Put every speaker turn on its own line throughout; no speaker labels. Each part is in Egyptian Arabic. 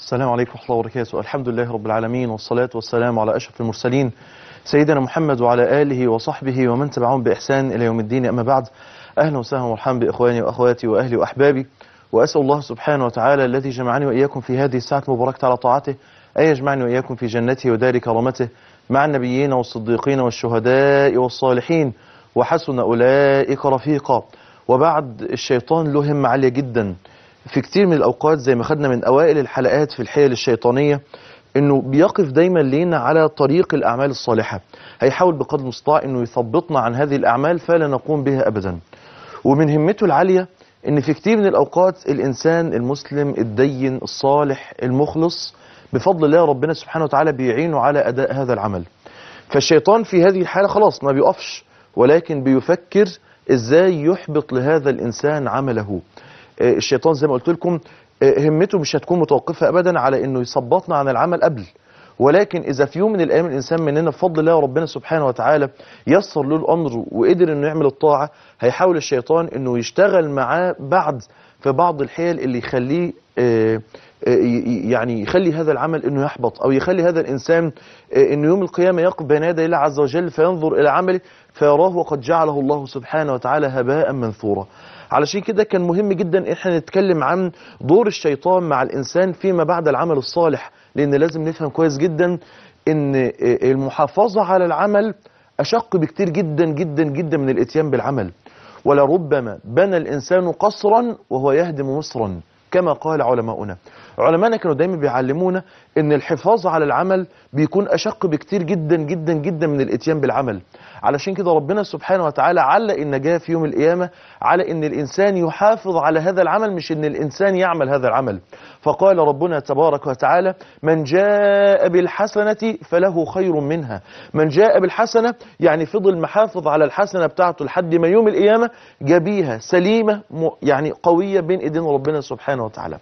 السلام عليكم ورحمة الله وبركاته الحمد لله رب العالمين والصلاة والسلام على أشرف المرسلين سيدنا محمد وعلى آله وصحبه ومن تبعهم بإحسان إلى يوم الدين أما بعد أهلا وسهلا ومرحبا بإخواني وأخواتي وأهلي وأحبابي وأسأل الله سبحانه وتعالى الذي جمعني وإياكم في هذه الساعة المباركة على طاعته أن يجمعني وإياكم في جنته ودار كرامته مع النبيين والصديقين والشهداء والصالحين وحسن أولئك رفيقا وبعد الشيطان له همة عالية جدا في كتير من الأوقات زي ما خدنا من أوائل الحلقات في الحيل الشيطانية انه بيقف دايما لينا على طريق الاعمال الصالحه هيحاول بقدر المستطاع انه يثبطنا عن هذه الاعمال فلا نقوم بها ابدا ومن همته العاليه ان في كتير من الاوقات الانسان المسلم الدين الصالح المخلص بفضل الله ربنا سبحانه وتعالى بيعينه على اداء هذا العمل فالشيطان في هذه الحاله خلاص ما بيقفش ولكن بيفكر ازاي يحبط لهذا الانسان عمله آه، الشيطان زي ما قلت لكم آه، همته مش هتكون متوقفة أبدا على أنه يثبطنا عن العمل قبل ولكن إذا في يوم من الأيام الإنسان مننا بفضل الله ربنا سبحانه وتعالى يسر له الأمر وقدر أنه يعمل الطاعة هيحاول الشيطان أنه يشتغل معاه بعد في بعض الحيل اللي يخليه آه، آه، ي- يعني يخلي هذا العمل انه يحبط او يخلي هذا الانسان آه، انه يوم القيامه يقف بين يدي الله عز وجل فينظر الى عمله فيراه وقد جعله الله سبحانه وتعالى هباء منثورا علشان كده كان مهم جدا احنا نتكلم عن دور الشيطان مع الانسان فيما بعد العمل الصالح لان لازم نفهم كويس جدا ان آه، المحافظه على العمل اشق بكتير جدا جدا جدا من الاتيان بالعمل ولربما بنى الانسان قصرا وهو يهدم مصرا كما قال علماؤنا علماءنا كانوا دايما بيعلمونا ان الحفاظ على العمل بيكون اشق بكتير جدا جدا جدا من الاتيان بالعمل علشان كده ربنا سبحانه وتعالى علق النجاة في يوم القيامة على ان الانسان يحافظ على هذا العمل مش ان الانسان يعمل هذا العمل فقال ربنا تبارك وتعالى من جاء بالحسنة فله خير منها من جاء بالحسنة يعني فضل محافظ على الحسنة بتاعته لحد ما يوم القيامة جابيها سليمة م- يعني قوية بين ايدين ربنا سبحانه وتعالى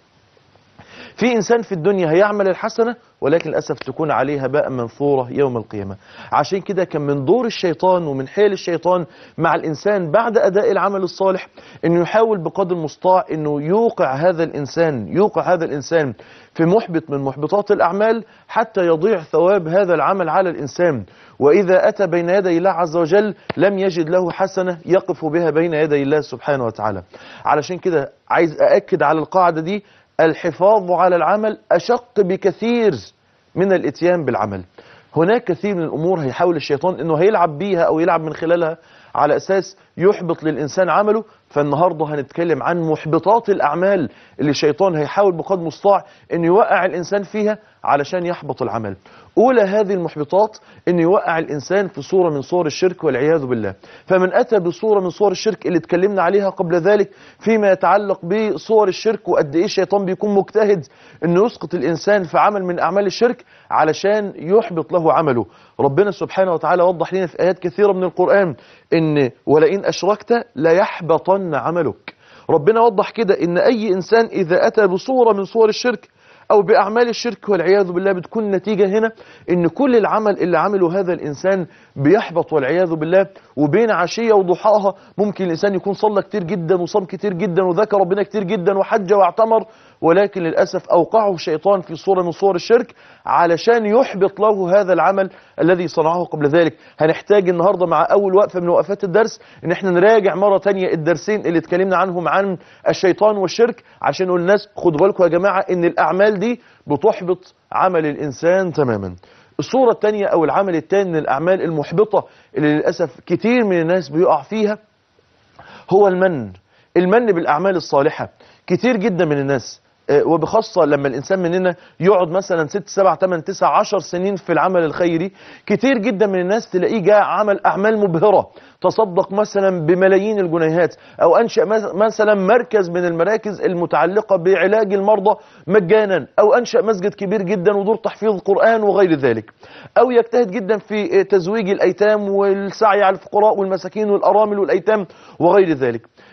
في انسان في الدنيا هيعمل الحسنه ولكن للاسف تكون عليه هباء منثوره يوم القيامه عشان كده كان من دور الشيطان ومن حيل الشيطان مع الانسان بعد اداء العمل الصالح انه يحاول بقدر المستطاع انه يوقع هذا الانسان يوقع هذا الانسان في محبط من محبطات الاعمال حتى يضيع ثواب هذا العمل على الانسان واذا اتى بين يدي الله عز وجل لم يجد له حسنه يقف بها بين يدي الله سبحانه وتعالى علشان كده عايز ااكد على القاعده دي الحفاظ على العمل أشق بكثير من الاتيان بالعمل هناك كثير من الأمور هيحاول الشيطان أنه هيلعب بيها أو يلعب من خلالها على أساس يحبط للإنسان عمله فالنهاردة هنتكلم عن محبطات الأعمال اللي الشيطان هيحاول بقدر المستطاع أن يوقع الإنسان فيها علشان يحبط العمل أولى هذه المحبطات أن يوقع الإنسان في صورة من صور الشرك والعياذ بالله فمن أتى بصورة من صور الشرك اللي اتكلمنا عليها قبل ذلك فيما يتعلق بصور الشرك وقد إيه الشيطان بيكون مجتهد أنه يسقط الإنسان في عمل من أعمال الشرك علشان يحبط له عمله ربنا سبحانه وتعالى وضح لنا في آيات كثيرة من القرآن أن ولئن أشركت ليحبطن عملك ربنا وضح كده ان اي انسان اذا اتى بصورة من صور الشرك او باعمال الشرك والعياذ بالله بتكون النتيجة هنا ان كل العمل اللي عمله هذا الانسان بيحبط والعياذ بالله وبين عشية وضحاها ممكن الانسان يكون صلى كتير جدا وصام كتير جدا وذكر ربنا كتير جدا وحج واعتمر ولكن للأسف أوقعه الشيطان في صورة من صور الشرك علشان يحبط له هذا العمل الذي صنعه قبل ذلك هنحتاج النهاردة مع أول وقفة من وقفات الدرس إن احنا نراجع مرة تانية الدرسين اللي اتكلمنا عنهم عن الشيطان والشرك عشان نقول للناس خدوا بالكم يا جماعة إن الأعمال دي بتحبط عمل الإنسان تماما الصورة الثانية أو العمل الثاني من الأعمال المحبطة اللي للأسف كتير من الناس بيقع فيها هو المن المن بالأعمال الصالحة كتير جدا من الناس آه، وبخاصة لما الإنسان مننا يقعد مثلا 6 7 8 9 10 سنين في العمل الخيري كتير جدا من الناس تلاقيه جاء عمل أعمال مبهرة تصدق مثلا بملايين الجنيهات أو أنشأ مس- مثلا مركز من المراكز المتعلقة بعلاج المرضى مجانا أو أنشأ مسجد كبير جدا ودور تحفيظ قرآن وغير ذلك أو يجتهد جدا في آه، تزويج الأيتام والسعي على الفقراء والمساكين والأرامل والأيتام وغير ذلك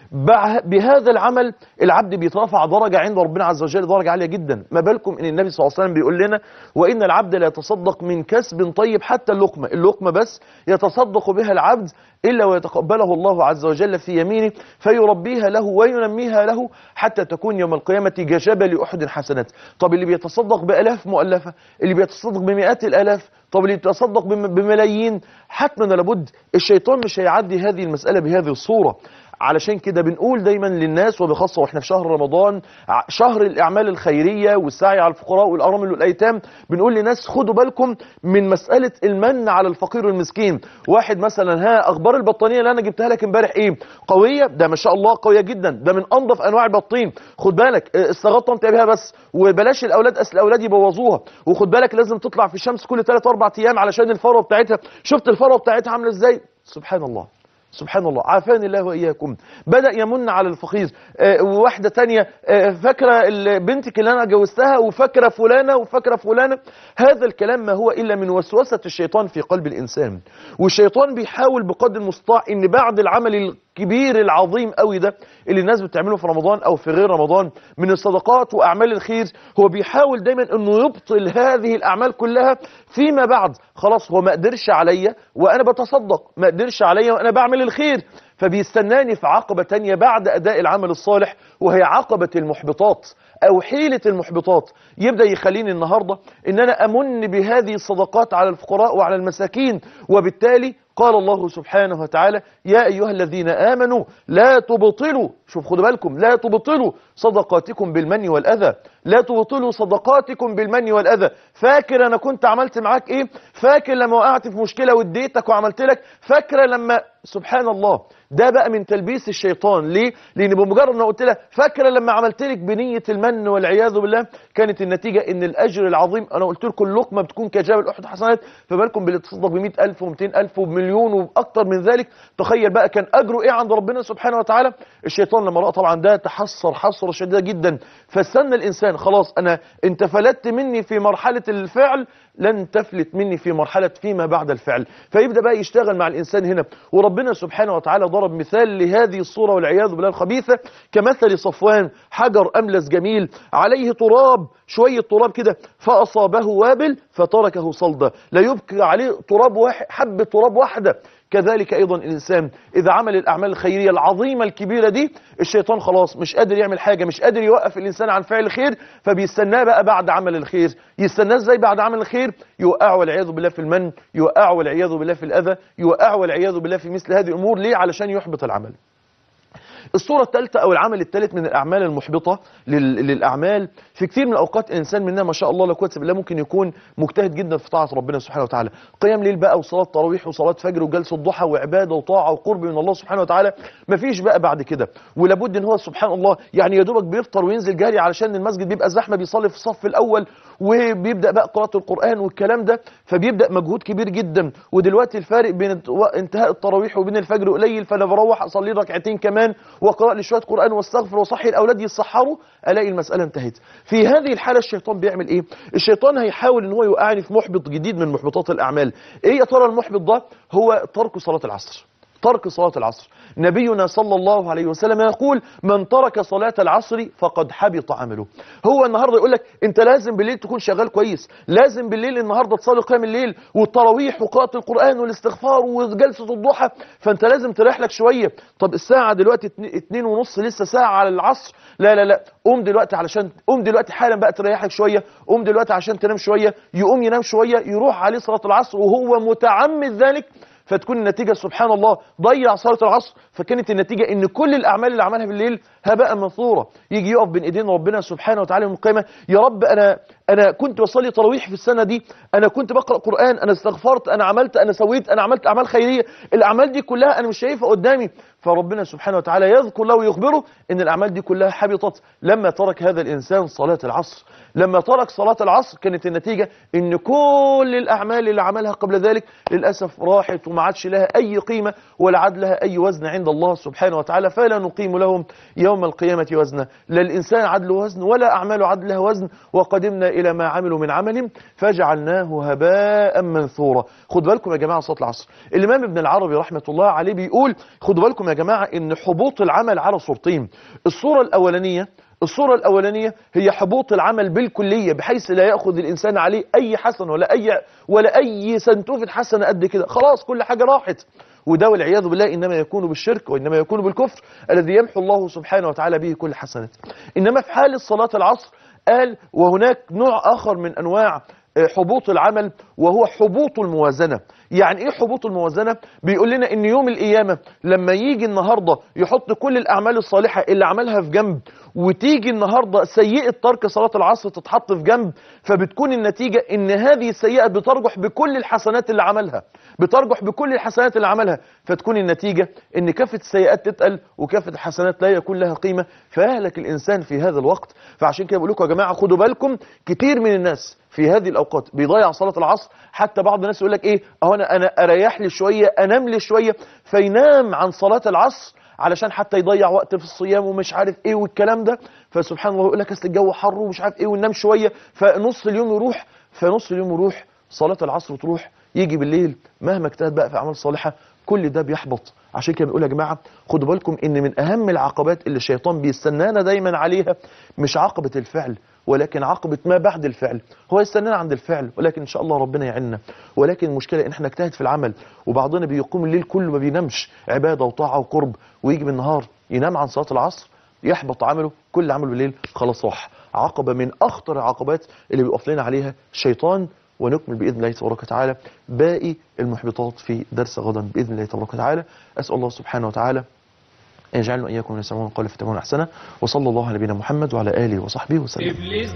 بع- بهذا العمل العبد بيترفع درجة عند ربنا عز وجل درجة عالية جدا ما بالكم ان النبي صلى الله عليه وسلم بيقول لنا وان العبد لا يتصدق من كسب طيب حتى اللقمة اللقمة بس يتصدق بها العبد إلا ويتقبله الله عز وجل في يمينه فيربيها له وينميها له حتى تكون يوم القيامة كجبل أحد حسنات طب اللي بيتصدق بألاف مؤلفة اللي بيتصدق بمئات الألاف طب اللي يتصدق بم- بملايين حتما لابد الشيطان مش هيعدي هذه المسألة بهذه الصورة علشان كده بنقول دايما للناس وبخاصة واحنا في شهر رمضان ع- شهر الأعمال الخيرية والسعي على الفقراء والأرامل والأيتام بنقول للناس خدوا بالكم من مسألة المن على الفقير والمسكين واحد مثلا ها أخبار البطانية اللي أنا جبتها لك امبارح إيه قوية ده ما شاء الله قوية جدا ده من أنظف أنواع البطين خد بالك اه، استغطى انت بيها بس وبلاش الأولاد أصل الأولاد يبوظوها وخد بالك لازم تطلع في الشمس كل 3 4 أيام علشان الفروة بتاعتها شفت الفروة بتاعتها عاملة إزاي سبحان الله سبحان الله عافاني الله وإياكم بدأ يمن على الفقير آه، وواحدة تانية آه، فاكرة ال- بنتك اللي أنا جوزتها وفاكرة فلانة وفاكرة فلانة هذا الكلام ما هو إلا من وسوسة الشيطان في قلب الإنسان والشيطان بيحاول بقدر المستطاع إن بعد العمل الكبير العظيم قوي ده اللي الناس بتعمله في رمضان أو في غير رمضان من الصدقات وأعمال الخير هو بيحاول دايما إنه يبطل هذه الأعمال كلها فيما بعد خلاص هو ما قدرش عليا وأنا بتصدق ما قدرش عليا وأنا بعمل الخير فبيستناني في عقبة تانية بعد أداء العمل الصالح وهي عقبة المحبطات أو حيلة المحبطات يبدأ يخليني النهاردة إن أنا أمن بهذه الصدقات على الفقراء وعلى المساكين وبالتالي قال الله سبحانه وتعالى يا أيها الذين آمنوا لا تبطلوا شوف خدوا بالكم لا تبطلوا صدقاتكم بالمن والأذى لا تبطلوا صدقاتكم بالمن والأذى فاكر أنا كنت عملت معاك إيه فاكر لما وقعت في مشكلة واديتك وعملت لك فاكرة لما سبحان الله ده بقى من تلبيس الشيطان ليه لان بمجرد ما قلت لها فاكره لما عملت لك بنيه المن والعياذ بالله كانت النتيجه ان الاجر العظيم انا قلت لكم اللقمه بتكون كجبل احد حسنات فبالكم باللي تصدق ب 100000 و200000 وبمليون واكتر من ذلك تخيل بقى كان اجره ايه عند ربنا سبحانه وتعالى الشيطان لما راى طبعا ده تحسر حسره شديده جدا فاستنى الانسان خلاص انا انت فلتت مني في مرحله الفعل لن تفلت مني في مرحلة فيما بعد الفعل فيبدأ بقى يشتغل مع الإنسان هنا وربنا سبحانه وتعالى ضرب مثال لهذه الصورة والعياذ بالله الخبيثة كمثل صفوان حجر أملس جميل عليه تراب شوية تراب كده فأصابه وابل فتركه صلدا لا يبقى عليه تراب واحد حبة تراب واحدة كذلك أيضا الإنسان إذا عمل الأعمال الخيرية العظيمة الكبيرة دي الشيطان خلاص مش قادر يعمل حاجة مش قادر يوقف الإنسان عن فعل الخير فبيستناه بقى بعد عمل الخير يستناه ازاي بعد عمل الخير يوقعه والعياذ بالله في المن يوقعه والعياذ بالله في الأذى يوقعه والعياذ بالله في مثل هذه الأمور ليه علشان يحبط العمل الصورة الثالثة أو العمل الثالث من الأعمال المحبطة لل- للأعمال في كثير من الأوقات الإنسان مننا ما شاء الله لا قوة إلا بالله ممكن يكون مجتهد جدا في طاعة ربنا سبحانه وتعالى قيام ليل بقى وصلاة تراويح وصلاة فجر وجلسة ضحى وعبادة وطاعة وقرب من الله سبحانه وتعالى مفيش بقى بعد كده ولابد إن هو سبحان الله يعني يا دوبك بيفطر وينزل جاري علشان المسجد بيبقى زحمة بيصلي في الصف الأول وبيبدأ بقى قراءة القرآن والكلام ده فبيبدأ مجهود كبير جدا ودلوقتي الفارق بين الت- انتهاء التراويح وبين الفجر قليل فانا بروح اصلي ركعتين كمان واقرا لي شويه قران واستغفر واصحي الاولاد يتسحروا الاقي المساله انتهت في هذه الحاله الشيطان بيعمل ايه الشيطان هيحاول ان هو يوقعني في محبط جديد من محبطات الاعمال ايه يا ترى المحبط ده هو ترك صلاه العصر ترك صلاة العصر نبينا صلى الله عليه وسلم يقول من ترك صلاة العصر فقد حبط عمله هو النهاردة يقول لك انت لازم بالليل تكون شغال كويس لازم بالليل النهاردة تصلي قيام الليل والتراويح وقراءة القرآن والاستغفار وجلسة الضحى فانت لازم تريح لك شوية طب الساعة دلوقتي اتنين- اتنين ونص لسه ساعة على العصر لا لا لا قوم دلوقتي علشان قوم دلوقتي حالا بقى تريح لك شوية قوم دلوقتي عشان تنام شوية يقوم ينام شوية يروح عليه صلاة العصر وهو متعمد ذلك فتكون النتيجة سبحان الله ضيع صلاة العصر فكانت النتيجة ان كل الاعمال اللي عملها بالليل هباء منثورة يجي يقف بين ايدين ربنا سبحانه وتعالى يوم القيامة يا رب انا انا كنت بصلي تراويح في السنة دي انا كنت بقرأ قرآن انا استغفرت انا عملت انا سويت انا عملت اعمال خيرية الاعمال دي كلها انا مش شايفها قدامي فربنا سبحانه وتعالى يذكر له ويخبره ان الاعمال دي كلها حبطت لما ترك هذا الانسان صلاة العصر لما ترك صلاة العصر كانت النتيجة ان كل الاعمال اللي عملها قبل ذلك للاسف راحت وما عادش لها اي قيمة ولا عاد لها اي وزن عند الله سبحانه وتعالى فلا نقيم لهم يوم القيامة وزنا لا الانسان عدل وزن ولا اعمال عدل لها وزن وقدمنا إلى ما عملوا من عمل فجعلناه هباء منثورا خد بالكم يا جماعة صلاة العصر الإمام ابن العربي رحمة الله عليه بيقول خدوا بالكم يا جماعة إن حبوط العمل على صورتين الصورة الأولانية الصورة الأولانية هي حبوط العمل بالكلية بحيث لا يأخذ الإنسان عليه أي حسن ولا أي ولا أي سنتوفة حسنة قد كده خلاص كل حاجة راحت وده والعياذ بالله إنما يكون بالشرك وإنما يكون بالكفر الذي يمحو الله سبحانه وتعالى به كل حسنات إنما في حال صلاة العصر قال وهناك نوع آخر من أنواع حبوط العمل وهو حبوط الموازنة يعني ايه حبوط الموازنة بيقول لنا ان يوم القيامة لما يجي النهاردة يحط كل الاعمال الصالحة اللي عملها في جنب وتيجي النهاردة سيئة ترك صلاة العصر تتحط في جنب فبتكون النتيجة ان هذه السيئة بترجح بكل الحسنات اللي عملها بترجح بكل الحسنات اللي عملها فتكون النتيجة ان كافة السيئات تتقل وكافة الحسنات لا يكون لها قيمة فيهلك الانسان في هذا الوقت فعشان كده بقول لكم يا جماعة خدوا بالكم كتير من الناس في هذه الاوقات بيضيع صلاة العصر حتى بعض الناس يقول لك ايه اهو انا انا اريح لي شوية انام لي شوية فينام عن صلاة العصر علشان حتى يضيع وقت في الصيام ومش عارف ايه والكلام ده فسبحان الله يقول لك اصل الجو حر ومش عارف ايه وننام شويه فنص اليوم يروح فنص اليوم يروح صلاه العصر تروح يجي بالليل مهما اجتهد بقى في اعمال صالحه كل ده بيحبط عشان كده بنقول يا جماعه خدوا بالكم ان من اهم العقبات اللي الشيطان بيستنانا دايما عليها مش عقبه الفعل ولكن عقبة ما بعد الفعل هو يستنانا عند الفعل ولكن إن شاء الله ربنا يعيننا ولكن المشكلة إن احنا نجتهد في العمل وبعضنا بيقوم الليل كله ما بينامش عبادة وطاعة وقرب ويجي بالنهار ينام عن صلاة العصر يحبط عمله كل عمله بالليل خلاص راح عقبة من أخطر العقبات اللي بيقف لنا عليها الشيطان ونكمل بإذن الله تبارك وتعالى باقي المحبطات في درس غدا بإذن الله تبارك وتعالى أسأل الله سبحانه وتعالى أن يجعلنا وإياكم من يسمعون القول فيتبعون أحسنه وصلى الله على نبينا محمد وعلى آله وصحبه وسلم
إبليس